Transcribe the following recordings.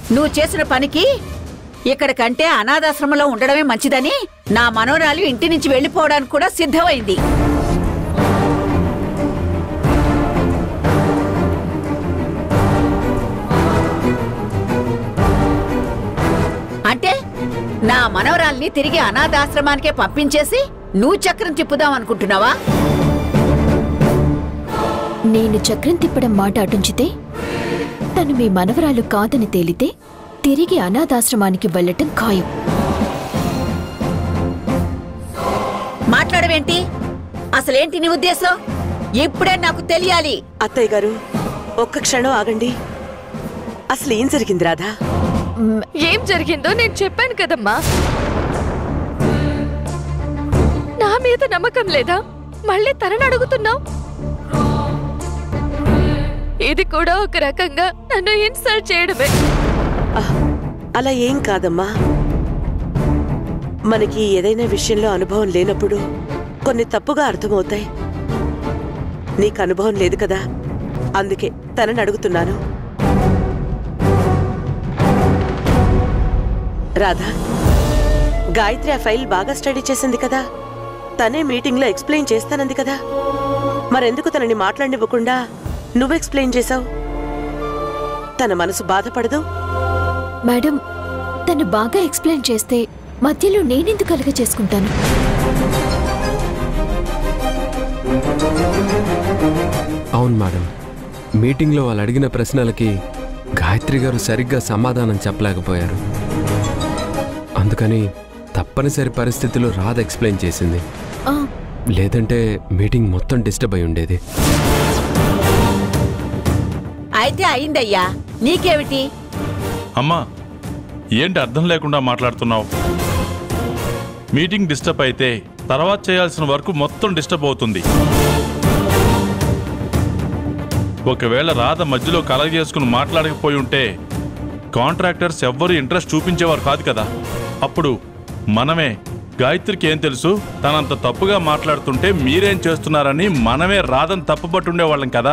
నువ్వు చేసిన పనికి ఇక్కడ కంటే అనాథాశ్రమంలో ఉండడమే మంచిదని నా మనోరాలు ఇంటి నుంచి వెళ్లిపోవడానికి కూడా సిద్ధమైంది అంటే నా మనవరాల్ని తిరిగి అనాథాశ్రమానికే పంపించేసి నువ్వు చక్రం తిప్పుదాం అనుకుంటున్నావా నేను చక్రం తిప్పడం మాట అటుంచితే తను మీ మనవరాలు కాదని తేలితే తిరిగి అనాథాశ్రమానికి వెళ్ళటం ఖాయం మాట్లాడవేంటి అసలేంటి నీ ఉద్దేశం ఇప్పుడే నాకు తెలియాలి అత్తయ్య గారు ఒక్క క్షణం ఆగండి అసలు ఏం జరిగింది రాధా ఏం జరిగిందో నేను చెప్పాను కదమ్మా నా మీద నమ్మకం లేదా మళ్ళీ తనని అడుగుతున్నావు ఇది కూడా ఒక రకంగా నన్ను ఇన్సల్ట్ చేయడమే ఆహ్, అలా ఏం కాదమ్మా మనకి ఏదైనా విషయంలో అనుభవం లేనప్పుడు కొన్ని తప్పుగా అర్థమవుతాయి నీకు అనుభవం లేదు కదా అందుకే తనని అడుగుతున్నాను రాధా గాయత్రి ఆ ఫైల్ బాగా స్టడీ చేసింది కదా తనే మీటింగ్లో ఎక్స్ప్లెయిన్ చేస్తానంది కదా మరెందుకు తనని మాట్లాడివ్వకుండా నువ్వు ఎక్స్ప్లెయిన్ చేశావు తన మనసు బాధపడదు మేడం తను బాగా ఎక్స్ప్లెయిన్ చేస్తే మధ్యలో నేనెందుకు కలుగ చేసుకుంటాను అవును మేడం మీటింగ్లో వాళ్ళు అడిగిన ప్రశ్నలకి గాయత్రి గారు సరిగ్గా సమాధానం చెప్పలేకపోయారు అందుకని తప్పనిసరి పరిస్థితిలో రాధ ఎక్స్ప్లెయిన్ చేసింది ఆ, లేదంటే మీటింగ్ మొత్తం డిస్టర్బ్ అయి ఉండేది అయితే అయిందయ్యా నీకేమిటి అమ్మా ఏంటి అర్థం లేకుండా మాట్లాడుతున్నావు మీటింగ్ డిస్టర్బ్ అయితే తర్వాత చేయాల్సిన వర్క్ మొత్తం డిస్టర్బ్ అవుతుంది ఒకవేళ రాధ మధ్యలో కలగ చేసుకుని మాట్లాడకపోయి ఉంటే కాంట్రాక్టర్స్ ఎవ్వరూ ఇంట్రెస్ట్ చూపించేవారు కాదు కదా అప్పుడు మనమే గాయత్రికి ఏం తెలుసు తనంత తప్పుగా మాట్లాడుతుంటే మీరేం చేస్తున్నారని మనమే రాధను తప్పుపట్టుండేవాళ్ళం కదా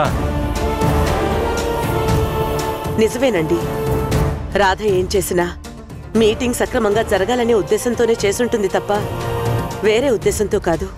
నిజమేనండి రాధ ఏం చేసినా మీటింగ్ సక్రమంగా జరగాలనే ఉద్దేశంతోనే చేసుంటుంది తప్ప వేరే ఉద్దేశంతో కాదు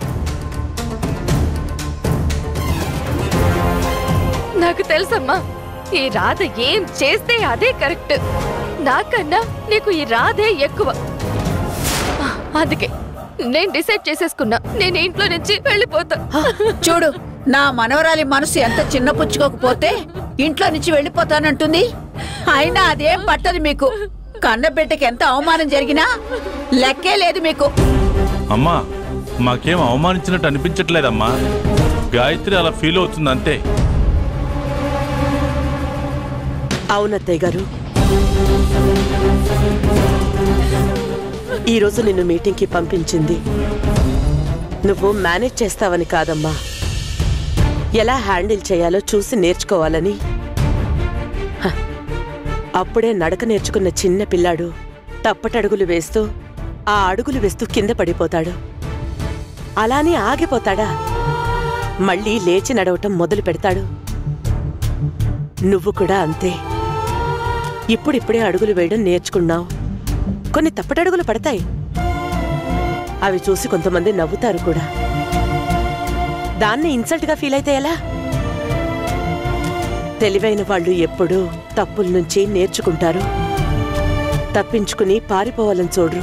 నాకు తెలుసమ్మా ఈ రాధ ఏం చేస్తే అదే కరెక్ట్ నాకన్నా నీకు ఈ రాధే ఎక్కువ అందుకే నేను డిసైడ్ చేసేసుకున్నా నేను ఇంట్లో నుంచి వెళ్ళిపోతా చూడు నా మనవరాలి మనసు ఎంత చిన్నపుచ్చుకోకపోతే ఇంట్లో నుంచి వెళ్ళిపోతానంటుంది అయినా అదేం పట్టదు మీకు కన్నబిడ్డకి ఎంత అవమానం జరిగినా లెక్కే లేదు మీకు అమ్మా మాకేం అవమానించినట్టు అనిపించట్లేదమ్మా గాయత్రి అలా ఫీల్ అవుతుంది అంతే అవునత్తయ్య గారు ఈరోజు నిన్ను మీటింగ్కి పంపించింది నువ్వు మేనేజ్ చేస్తావని కాదమ్మా ఎలా హ్యాండిల్ చేయాలో చూసి నేర్చుకోవాలని హ, అప్పుడే నడక నేర్చుకున్న చిన్న పిల్లాడు తప్పటడుగులు వేస్తూ ఆ అడుగులు వేస్తూ కింద పడిపోతాడు అలానే ఆగిపోతాడా మళ్ళీ లేచి నడవటం మొదలు పెడతాడు నువ్వు కూడా అంతే ఇప్పుడిప్పుడే అడుగులు వేయడం నేర్చుకున్నావు కొన్ని తప్పటడుగులు పడతాయి అవి చూసి కొంతమంది నవ్వుతారు కూడా దాన్ని ఇన్సల్ట్గా ఫీల్ అయితే ఎలా తెలివైన వాళ్ళు ఎప్పుడూ తప్పుల నుంచి నేర్చుకుంటారు తప్పించుకుని పారిపోవాలని చూడరు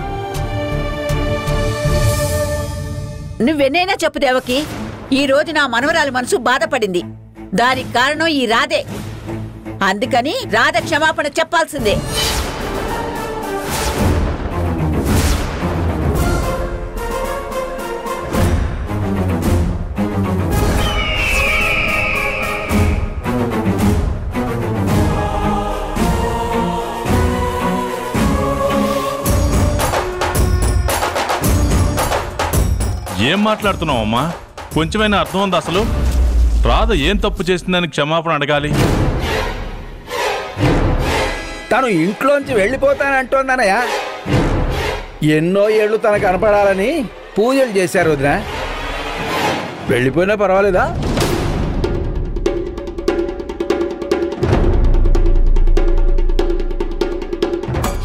నువ్వెన్నైనా చెప్పు దేవకి ఈ రోజు నా మనవరాలి మనసు బాధపడింది దానికి కారణం ఈ రాధే అందుకని రాధ క్షమాపణ చెప్పాల్సిందే ఏం మాట్లాడుతున్నావమ్మా కొంచెమైనా అర్థం ఉంది అసలు రాధ ఏం తప్పు చేసిందని క్షమాపణ అడగాలి తను ఇంట్లోంచి వెళ్ళిపోతానంటోందనయ్య ఎన్నో ఏళ్ళు తనకు కనపడాలని పూజలు చేశారు వదిన వెళ్ళిపోయినా పర్వాలేదా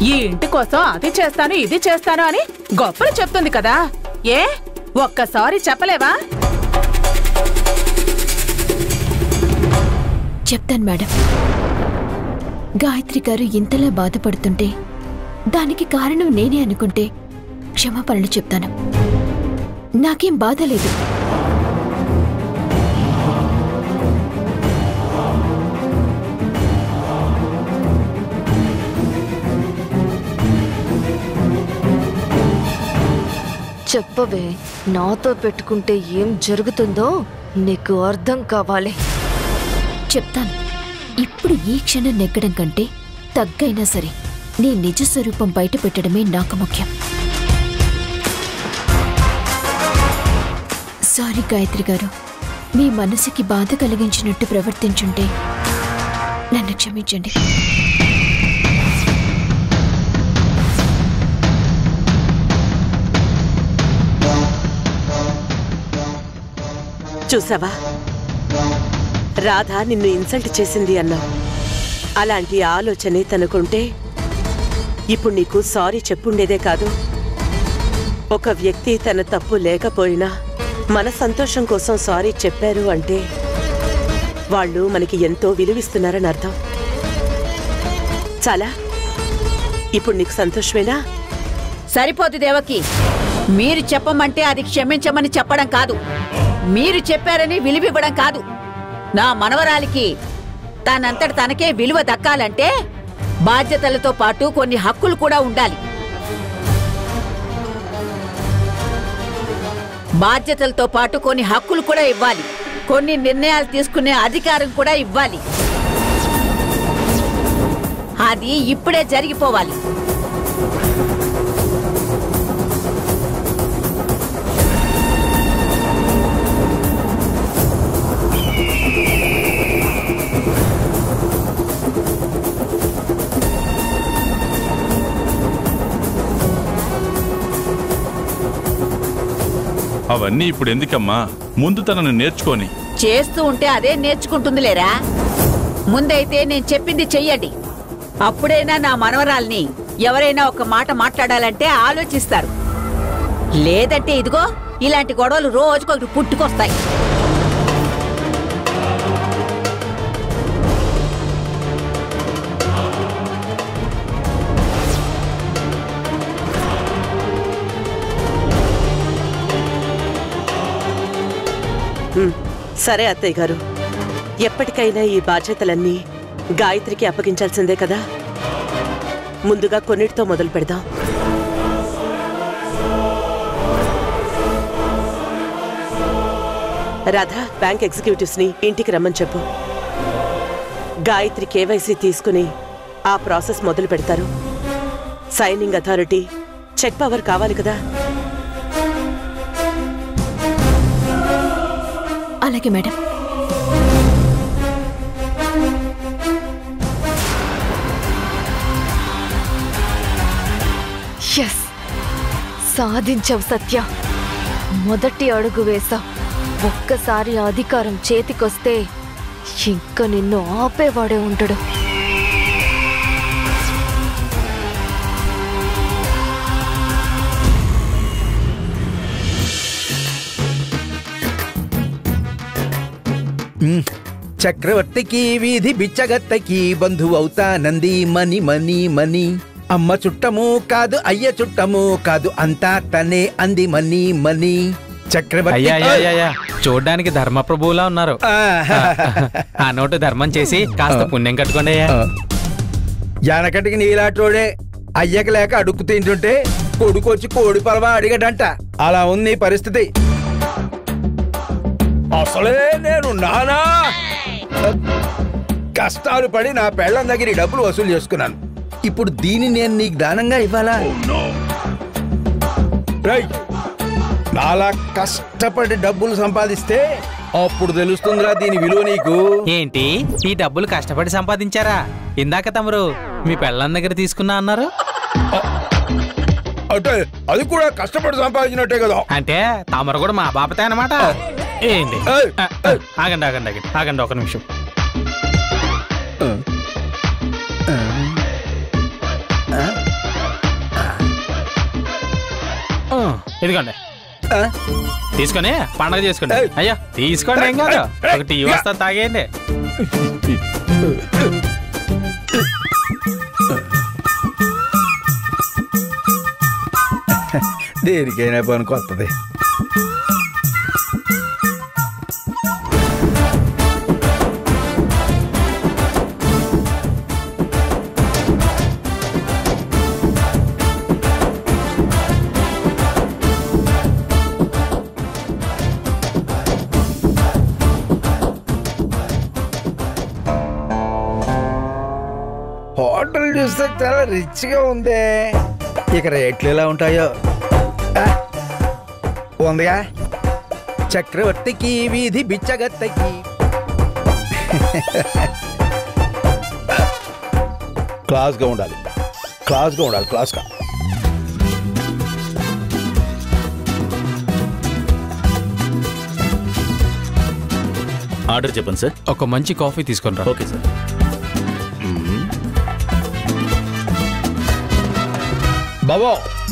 ఈ ఇంటి కోసం అది చేస్తాను ఇది చేస్తాను అని గొప్పలు చెప్తుంది కదా ఏ ఒక్కసారి చెప్పలేవా చెప్తాను మేడం గాయత్రి గారు ఇంతలా బాధపడుతుంటే దానికి కారణం నేనే అనుకుంటే క్షమాపణలు చెప్తాను నాకేం బాధ లేదు చెప్పవే నాతో పెట్టుకుంటే ఏం జరుగుతుందో నీకు అర్థం కావాలి చెప్తాను ఇప్పుడు ఈ క్షణం నెగ్గడం కంటే తగ్గైనా సరే నీ నిజ స్వరూపం బయట పెట్టడమే నాకు ముఖ్యం సారీ గాయత్రి గారు మీ మనసుకి బాధ కలిగించినట్టు ప్రవర్తించుంటే నన్ను క్షమించండి చూసావా రాధ నిన్ను ఇన్సల్ట్ చేసింది అన్నావు అలాంటి ఆలోచనే తనకుంటే ఇప్పుడు నీకు సారీ చెప్పుండేదే కాదు ఒక వ్యక్తి తన తప్పు లేకపోయినా మన సంతోషం కోసం సారీ చెప్పారు అంటే వాళ్ళు మనకి ఎంతో విలువిస్తున్నారని అర్థం చాలా ఇప్పుడు నీకు సంతోషమేనా సరిపోదు దేవకి మీరు చెప్పమంటే అది క్షమించమని చెప్పడం కాదు మీరు చెప్పారని విలువివ్వడం కాదు నా మనవరాలికి తనంతట తనకే విలువ దక్కాలంటే బాధ్యతలతో పాటు కొన్ని హక్కులు కూడా ఉండాలి బాధ్యతలతో పాటు కొన్ని హక్కులు కూడా ఇవ్వాలి కొన్ని నిర్ణయాలు తీసుకునే అధికారం కూడా ఇవ్వాలి అది ఇప్పుడే జరిగిపోవాలి అవన్నీ ఇప్పుడు ఎందుకమ్మా ముందు తనను నేర్చుకొని చేస్తూ ఉంటే అదే నేర్చుకుంటుంది లేరా ముందైతే నేను చెప్పింది చెయ్యండి అప్పుడైనా నా మనవరాల్ని ఎవరైనా ఒక మాట మాట్లాడాలంటే ఆలోచిస్తారు లేదంటే ఇదిగో ఇలాంటి గొడవలు రోజుకొకటి పుట్టుకొస్తాయి ఉమ్, సరే అత్తయ్య గారు ఎప్పటికైనా ఈ బాధ్యతలన్నీ గాయత్రికి అప్పగించాల్సిందే కదా ముందుగా కొన్నిటితో మొదలు పెడదాం రాధ బ్యాంక్ ఎగ్జిక్యూటివ్స్ ని ఇంటికి రమ్మని చెప్పు గాయత్రి కేవైసీ తీసుకుని ఆ ప్రాసెస్ మొదలు పెడతారు సైనింగ్ అథారిటీ చెక్ పవర్ కావాలి కదా అలాగే మేడం ఎస్ సాధించావు సత్య మొదటి అడుగు వేశావు ఒక్కసారి అధికారం చేతికొస్తే ఇంకా నిన్ను ఆపేవాడే ఉండడు చక్రవర్తికి వీధి బిచ్చగత్తకి బంధువు అవుతానంది మని మని మని అమ్మ చుట్టము కాదు అయ్య చుట్టము కాదు అంతా తనే అంది మని మని చక్రవర్తి అయ్యా అయ్యా అయ్యా, అయ్యా చూడ్డానికి ధర్మప్రభువులా ఉన్నారు ఆ, ఆ నోటు ధర్మం చేసి కాస్త పుణ్యం కట్టుకోండి అయ్యా ఆ. జానకటికి నీలాటోడే అయ్యక లేక అడుక్కు తింటుంటే కొడుకొచ్చి కోడి పలవా అడిగడంట అలా ఉంది నీ పరిస్థితి అసలే నేను నానా కష్టాలు పడి నా పెళ్ళం దగ్గర ఈ డబ్బులు వసూలు చేసుకున్నాను ఇప్పుడు దీన్ని నేను నీకు దానంగా ఇవ్వాలా రేయ్, నాలా కష్టపడి డబ్బులు సంపాదిస్తే అప్పుడు తెలుస్తుందిరా దీని విలువ నీకు ఏంటి ఈ డబ్బులు కష్టపడి సంపాదించారా ఇందాక తమరు మీ పెళ్ళం దగ్గర తీసుకున్నా అన్నారు అంటే అది కూడా కష్టపడి సంపాదించినట్టే కదా అంటే తమరు కూడా మా బాపతే అనమాట ఏంటి ఏయ్, ఆ, ఆ, ఆగండి ఆగండి ఆగండి ఆగండి ఒక నిమిషం ఇదిగోండి ఆ? తీసుకొని పండగ చేసుకోండి ఏయ్. అయ్యా తీసుకోండి ఏం కాదు ఒక టీ వస్తా తాగేయండి దేనికైనా పని కొత్తది హోటల్ చూస్తే చాలా రిచ్గా ఉంది ఇక రేట్లు ఎలా ఉంటాయో ఆ, ఉందిగా చక్రవర్తికి వీధి బిచ్చగత్తకి క్లాస్గా ఉండాలి క్లాస్గా ఉండాలి క్లాస్గా ఆర్డర్ చెప్పండి సార్ ఒక మంచి కాఫీ తీసుకొని రా ఓకే సార్ బాబో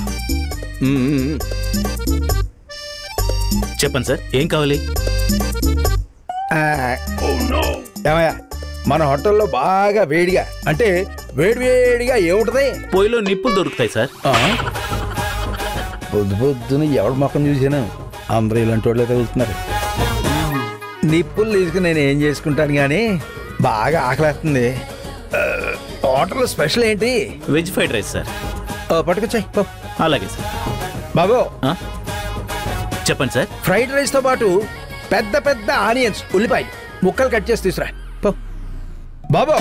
చెప్పండి సార్ ఏం కావాలి ఏమయ్యా మన హోటల్లో బాగా వేడిగా అంటే వేడి వేడిగా ఏముంటది పొయ్యిలో నిప్పులు దొరుకుతాయి సార్ ఆ? పొద్దు పొద్దున ఎవడు మొఖం చూసాను అందరూ ఇలాంటి వాళ్ళే తగులుతున్నారు నిప్పులు తీసుకుని నేను ఏం చేసుకుంటాను కానీ బాగా ఆకలేస్తుంది ఆ, హోటల్ స్పెషల్ ఏంటి వెజ్ ఫ్రైడ్ రైస్ సార్ ఓ, పట్టుకొచ్చాయి పో. అలాగే సార్ బాబు ఆ? చెప్పండి సార్ ఫ్రైడ్ రైస్ తో పాటు పెద్ద పెద్ద ఆనియన్స్ ఉల్లిపాయ ముక్కలు కట్ చేసి తీసురా పో బాబు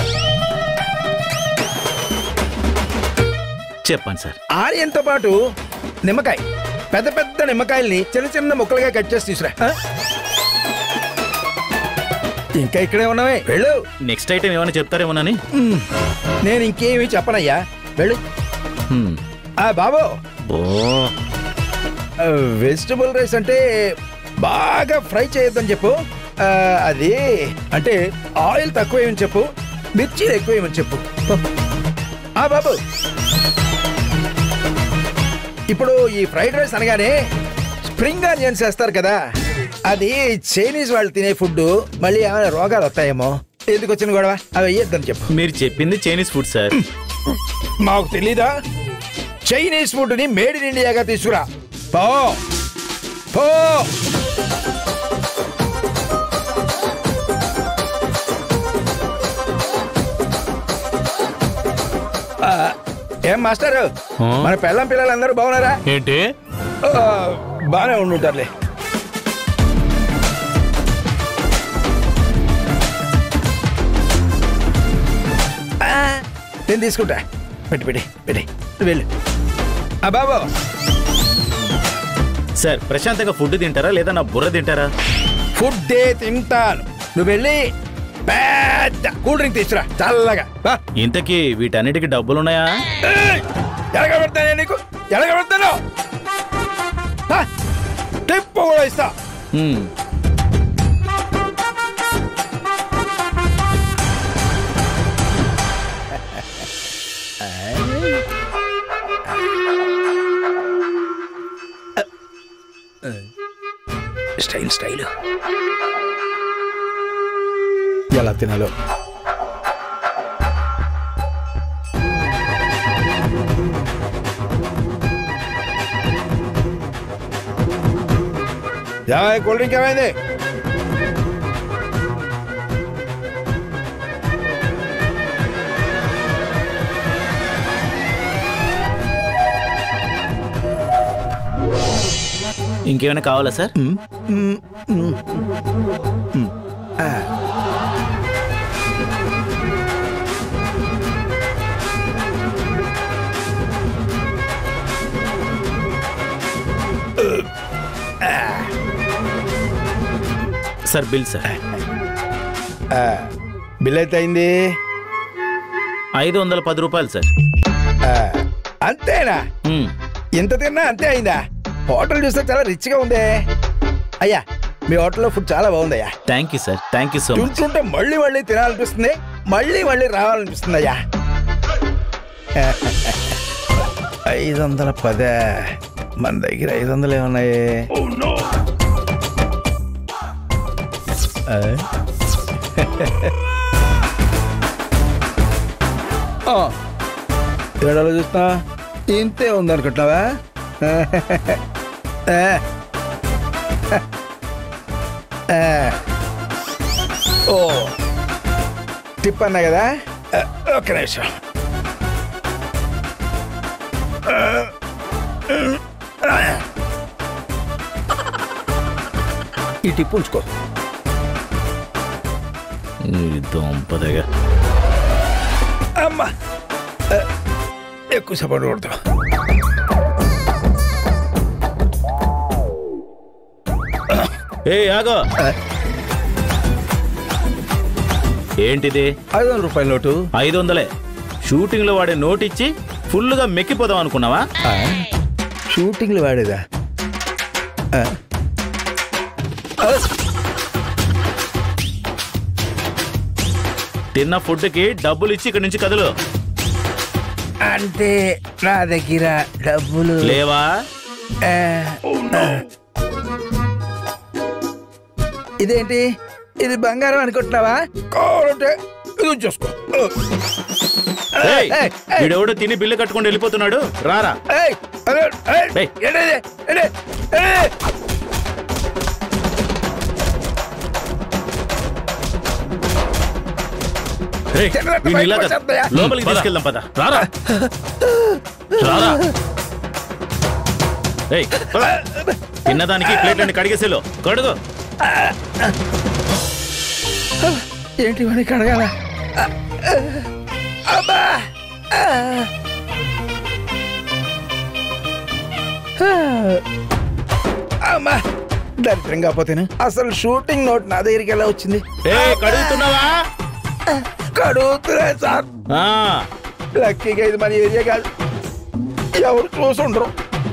చెప్పండి సార్ ఆనియన్ తో పాటు నిమ్మకాయ పెద్ద పెద్ద నిమ్మకాయల్ని చిన్న చిన్న ముక్కలుగా కట్ చేసి తీసురా ఆ? ఇంకా ఇక్కడే ఉన్నావే వెళ్ళు నెక్స్ట్ ఐటమ్ ఏమైనా చెప్తారేమోనని మ్, నేను ఇంకేమీ చెప్పనయ్యా వెళ్ళు హ్మ్. ఆ బాబు ఓ వెజిటబుల్ రైస్ అంటే బాగా ఫ్రై చేయొద్దని చెప్పు ఆ, అది అంటే ఆయిల్ తక్కువ వేయమని చెప్పు మిర్చీలు ఎక్కువ వేయమని చెప్పు ఆ బాబు ఇప్పుడు ఈ ఫ్రైడ్ రైస్ అనగానే స్ప్రింగ్ ఆనియన్స్ వేస్తారు కదా అది చైనీస్ వాళ్ళు తినే ఫుడ్ మళ్ళీ ఏమైనా రోగాలు వస్తాయేమో ఎందుకు వచ్చిన గొడవ అవి వేయొద్దని చెప్పు మీరు చెప్పింది చైనీస్ ఫుడ్ సార్ మాకు తెలీదా చైనీస్ ఫుడ్ ని మేడ్ ఇన్ ఇండియాగా తీసుకురా పో పో ఆ, ఏం మాస్టర్ ఆ? మన పెళ్ళం పిల్లలందరూ బాగున్నారా ఏంటి ఆ, బాగానే ఉండుంటారులే ఆ, నేను తీసుకుంటా పెట్టి పెట్టి పెట్టి నువ్వు వెళ్ళు ఆ బాబు సార్ ప్రశాంతంగా ఫుడ్ తింటారా లేదా నా బుర్ర తింటారా ఫుడ్డే తింటాను నువ్వు వెళ్ళి పెద్ద కూల్ డ్రింక్ తీసుకురా చల్లగా బా ఇంతకీ వీటన్నిటికి డబ్బులున్నాయా ఎలగబెడతానే నీకు ఎలగబెడతాను బా, టిప్పు కూడా ఇస్తా హ్మ్. స్టైల్ స్టైల్ ఎలా తినాలో ఏమయ్య, కూల్ డ్రింక్ ఏమైంది ఇంకేమైనా కావాలా sir sir bill sir bill అయితే అయింది ఐదు వందల పది రూపాయలు సార్ ఆ, అంతేనా హ్మ్. ఇంత తిన్నా అంతే అయిందా హోటల్ చూస్తే చాలా రిచ్గా ఉందే అయ్యా మీ హోటల్లో ఫుడ్ చాలా బాగుందయ్యా thank you sir thank you so much చూస్తుంటే మళ్ళీ మళ్ళీ తినాలనిపిస్తుంది మళ్ళీ మళ్ళీ రావాలనిపిస్తుంది అయ్యా ఐదు వందల పదే మన దగ్గర ఐదు వందలు ఏమున్నాయి ఆ? ఆ, ఏడాలో చూస్తా ఇంతే ఉందనుకుంటున్నావా ఆ. ఆ. ఓ టిప్ అన్నా కదా ఆ, ఒక్క నిమిషం ఈ టిప్ ఉంచుకో దొంపదగా అమ్మా ఆ, ఎక్కువ సపోర్ట్ కొడతావు ఏ ఆగో ఏంటిది ఐదు వందల రూపాయల నోటు ఐదు వందలే షూటింగ్ లో వాడే నోట్ ఇచ్చి ఫుల్గా మెక్కిపోదాం అనుకున్నావా ఆ, షూటింగ్లు వాడేదా ఆ. ఆ, తిన్న ఫుడ్కి డబ్బులు ఇచ్చి ఇక్కడి నుంచి కదులు అంటే నా దగ్గర డబ్బులు లేవా ఆ, ఆ. ఇదేంటి ఇది బంగారం అనుకుంటున్నావా కావాలంటే ఇది ఉంచేసుకో ఏయ్, ఏయ్, ఏయ్. వీడెవడో తిని బిల్లు కట్టుకొని వెళ్ళిపోతున్నాడు రారా ఏయ్, అరే, ఏయ్, ఏయ్. ఏంటిది? ఏంటి? ఏయ్. ఏయ్, తిన్నట్టు వీడిని ఇలాగ బయటకు వచ్చేద్దయ్యా. లోపలికి పద. తీసుకెళ్దాం పద రారా రారా ఏయ్, పద. తిన్నదానికి ప్లేట్లన్నీ కడిగేసేలో కడుగు ఏంటి వాడిని కడగాల అబ్బా అమ్మా దరిద్రంగా పోతేను అసలు షూటింగ్ నోట్ నా దగ్గరికి ఎలా వచ్చింది ఏ కడుగుతున్నావా కడుగుతున్నా సార్ ఆ, లక్కీగా ఇది మన ఏరియా కాదు ఎవరు చూసుండరు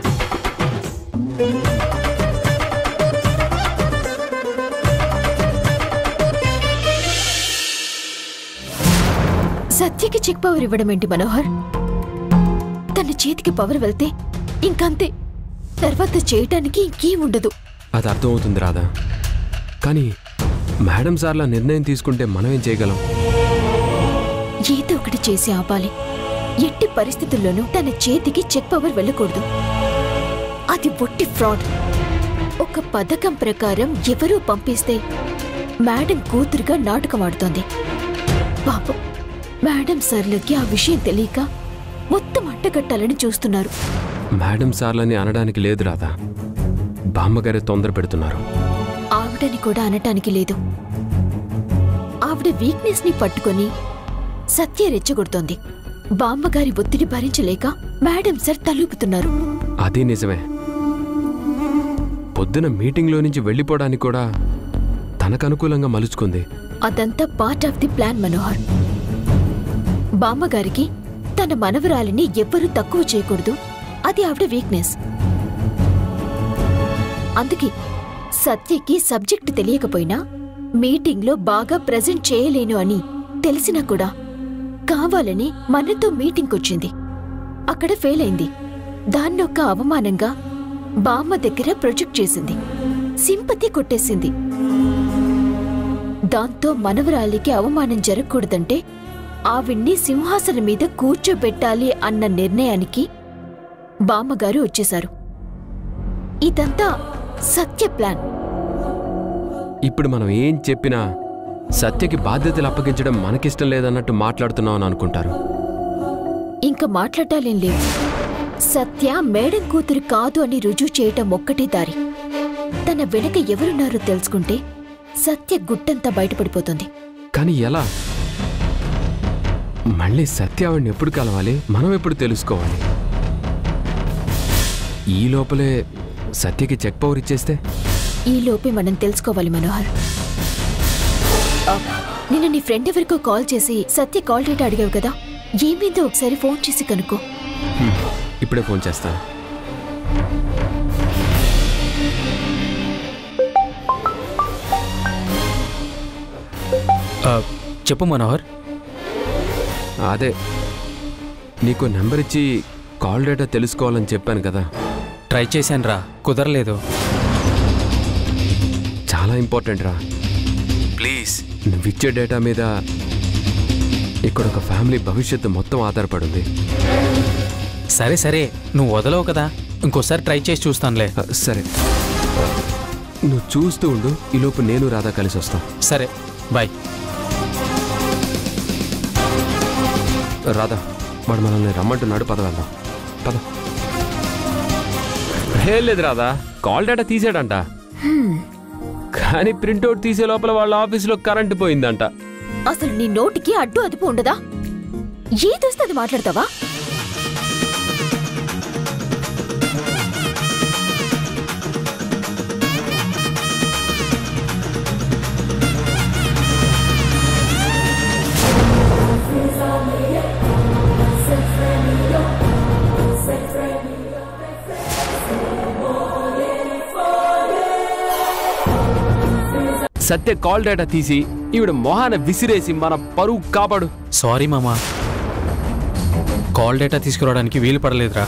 సత్యకి చెక్ పవర్ ఇవ్వడం ఏంటి మనోహర్ తన చేతికి పవర్ వెళ్తే ఇంకంతే తర్వాత చేయటానికి ఇంకేం ఉండదు అది అర్థమవుతుంది రాదా కానీ మేడం సార్లా నిర్ణయం తీసుకుంటే మనం ఏం చేయగలం ఏదో ఒకటి చేసి ఆపాలి ఎట్టి పరిస్థితుల్లోనూ తన చేతికి చెక్ పవర్ వెళ్ళకూడదు అది ఒట్టి ఫ్రాడ్ ఒక పథకం ప్రకారం ఎవరో పంపిస్తే మేడం కూతురుగా నాటకం ఆడుతోంది పాపం మేడం సర్లకి ఆ విషయం తెలియక మొత్తం అట్టగట్టాలని చూస్తున్నారు మేడం సార్లని అనడానికి లేదు రాదా బామ్మగారే తొందర పెడుతున్నారు ఆవిడని కూడా అనటానికి లేదు ఆవిడ వీక్నెస్ ని పట్టుకొని సత్య రెచ్చగొడుతోంది బామ్మగారి ఒత్తిడి భరించలేక మేడం సార్ తలూపుతున్నారు అది నిజమే పొద్దున మీటింగ్లో నుంచి వెళ్ళిపోవడానికి కూడా తనకు అనుకూలంగా మలుచుకుంది అదంతా part of the plan Manohar బామ్మగారికి తన మనవరాలిని ఎవ్వరూ తక్కువ చేయకూడదు అది ఆవిడ వీక్నెస్ అందుకే సత్యకి సబ్జెక్ట్ తెలియకపోయినా మీటింగ్లో బాగా ప్రజెంట్ చేయలేను అని తెలిసినా కూడా కావాలని మనతో మీటింగ్కొచ్చింది అక్కడ ఫెయిల్ అయింది దాన్నొక్క అవమానంగా బామ్మ దగ్గర ప్రొజెక్ట్ చేసింది సింపతి కొట్టేసింది దాంతో మనవరాలికి అవమానం జరగకూడదంటే ఆవిడ్ని సింహాసనం మీద కూర్చోబెట్టాలి అన్న నిర్ణయానికి బామ్మగారు వచ్చేశారు ఇదంతా సత్య ప్లాన్ ఇప్పుడు మనం ఏం చెప్పినా సత్యకి బాధ్యతలు అప్పగించడం మనకిష్టం లేదన్నట్టు మాట్లాడుతున్నాం అని అనుకుంటారు ఇంకా మాట్లాడాలేం లేవు సత్య మేడం కూతురు కాదు అని రుజువు చేయటం ఒక్కటే దారి తన వెనక ఎవరున్నారో తెలుసుకుంటే సత్య గుట్టంతా బయటపడిపోతుంది కానీ ఎలా మళ్ళీ సత్య ఆవిడని ఎప్పుడు కలవాలి మనం ఎప్పుడు తెలుసుకోవాలి ఈ లోపలే సత్యకి చెక్ పవర్ ఇచ్చేస్తే ఈ లోపే మనం తెలుసుకోవాలి మనోహర్ నిన్న నీ ఫ్రెండ్ ఎవరికో కాల్ చేసి సత్య కాల్ డేటా అడిగావు కదా ఏమైందో ఒకసారి ఫోన్ చేసి కనుక్కో హ్మ్, ఇప్పుడే ఫోన్ చేస్తాను ఆ, చెప్పు మనోహర్ అదే నీకు నెంబర్ ఇచ్చి కాల్ డేటా తెలుసుకోవాలని చెప్పాను కదా ట్రై చేశాను రా కుదరలేదు చాలా ఇంపార్టెంట్ రా ప్లీజ్ నువ్వు ఇచ్చే డేటా మీద ఇక్కడ ఒక ఫ్యామిలీ భవిష్యత్తు మొత్తం ఆధారపడి ఉంది సరే సరే నువ్వు వదలవు కదా ఇంకోసారి ట్రై చేసి చూస్తానులే ఆ, సరే నువ్వు చూస్తూ ఉండు ఈలోపు నేను రాధా కలిసి వస్తాం సరే బాయ్ రాధా వాడు మనల్ని రమ్మంటున్నాడు పద వెళ్దాం పద ఏం లేదు రాధా కాల్ డేటా తీసాడంట కానీ ప్రింట్అవుట్ తీసే లోపల వాళ్ళ ఆఫీసులో కరెంటు పోయిందంట అసలు నీ నోటికి అడ్డు అదుపు ఉండదా ఏదొస్తే అది మాట్లాడతావా సత్య కాల్ డేటా తీసి ఈవిడ మొహాన విసిరేసి మన పరువు కాపాడు సారీ మామా కాల్ డేటా తీసుకురావడానికి వీలు పడలేదురా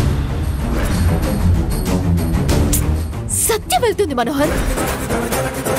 సత్యం వెళ్తుంది మనోహర్